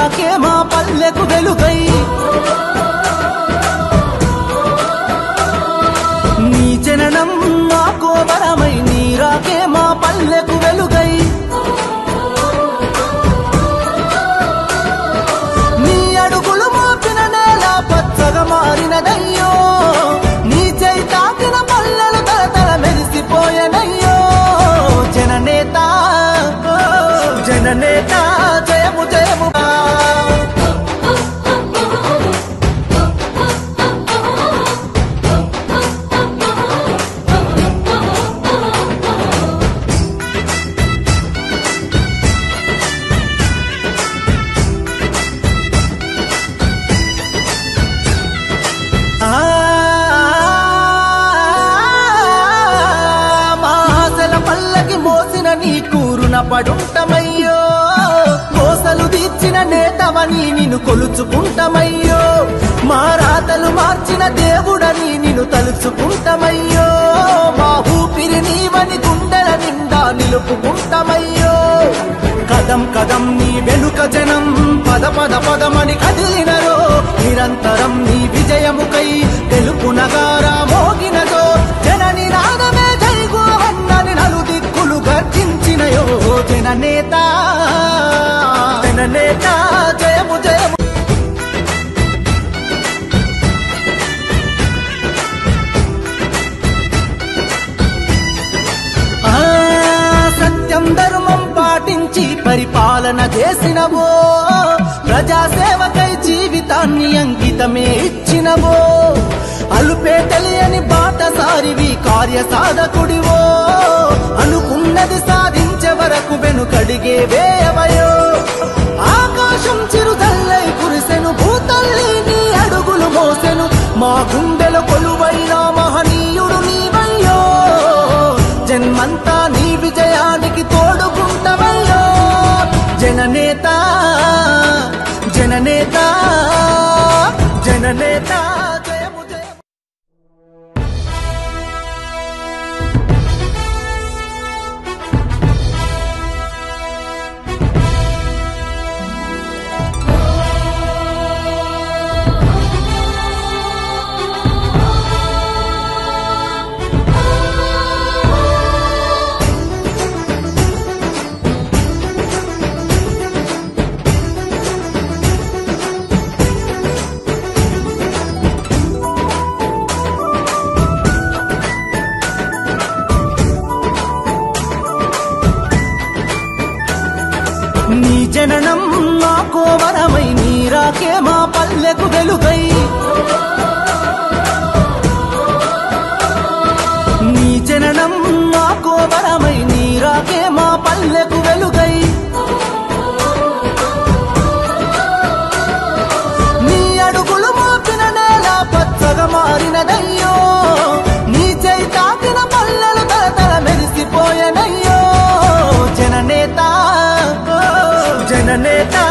నీరాకే మా పల్లెకు వెలుగై నీ జననం మాకో వరమై నీరాకే మా పల్లెకు వెలుగై నీ అడుగులు మోపిన నేల పచ్చగా మారినదయ్యో నీ చేయి తాకిన పల్లెలు తలతల మెరిసిపోయనయ్యో జననేత జననేత జయము జయము ఆ, మా ఆశల పల్లకి మోసిన నీ కూరున పడుంటమయ్యో కోసలు తీర్చిన నేతవని నిన్ను కొలుచుకుంటమయ్యో మా రాతలు మార్చిన దేవుడని నిన్ను తలుచుకుంటమయ్యో మా ఊపిరి నీవని గుండెల నిండా నిలుపుకుంటమయ్యో కదం కదం నీ వెనుక జనం పద పద పదమని కదిలినరో నిరంతరం నీ విజయముకై తెలుపు నగారా మోగినదో జనని నాదమే జైగోవన్నని నలు దిక్కులు గర్జించినయో జననేత జననేత జయము జయము ఆ, సత్యం ధర్మం పాటించి పరిపాలన చేసినవో ప్రజాసేవకై జీవితాన్ని అంకితమే ఇచ్చినవో అలుపే తెలియని బాటసారివి కార్య సాధకుడివో అనుకున్నది సాధించే వరకు వెనుకడిగే వేయవయో ఆకాశం చిరుదల్లై కురిసెను భూతల్లి నీ అడుగులు మోసెను మా గుండెల కొలువైన మహనీయుడు నీవయ్యో జన్మంతా నీ విజయానికి తోడుకుంటవయ్యో జననేత జననేత జననేత జయము జయము నీ జననం మాకో వరమై నీరాకే మా పల్లెకు వెలుగై నీ జననం మాకో వరమై నీరాకే మా పల్లెకు వెలుగై నీ అడుగులు మోపిన నేల పచ్చగా మారినదయ్యో నీ చేయి తాకిన పల్లెలు తలతల మెరిసిపోయనయ్యో జననేత జననేత